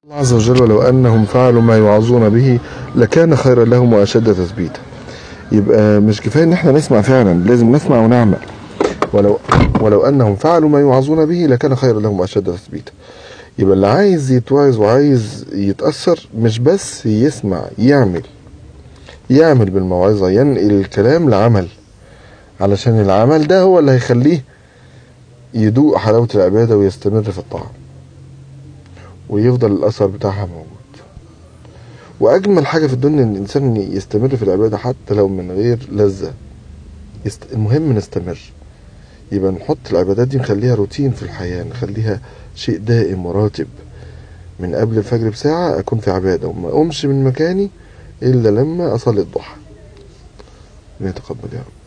الله عز وجل ولو أنهم فعلوا ما يوعظون به لكان خيرا لهم وأشد تثبيتا يبقى مش كفاية إن احنا نسمع فعلا لازم نسمع ونعمل ولو ولو أنهم فعلوا ما يوعظون به لكان خيرا لهم وأشد تثبيتا يبقى اللي عايز يتوعظ وعايز يتأثر مش بس يسمع يعمل يعمل بالموعظة ينقل الكلام لعمل علشان العمل ده هو اللي هيخليه يدوق حلاوة العبادة ويستمر في الطاعة ويفضل الأثر بتاعها موجود وأجمل حاجة في الدنيا إن الإنسان يستمر في العبادة حتى لو من غير لذة يست... المهم نستمر يبقى نحط العبادات دي نخليها روتين في الحياة نخليها شيء دائم وراتب من قبل الفجر بساعة أكون في عبادة وما أقومش من مكاني إلا لما أصلي الضحى يتقبل يا رب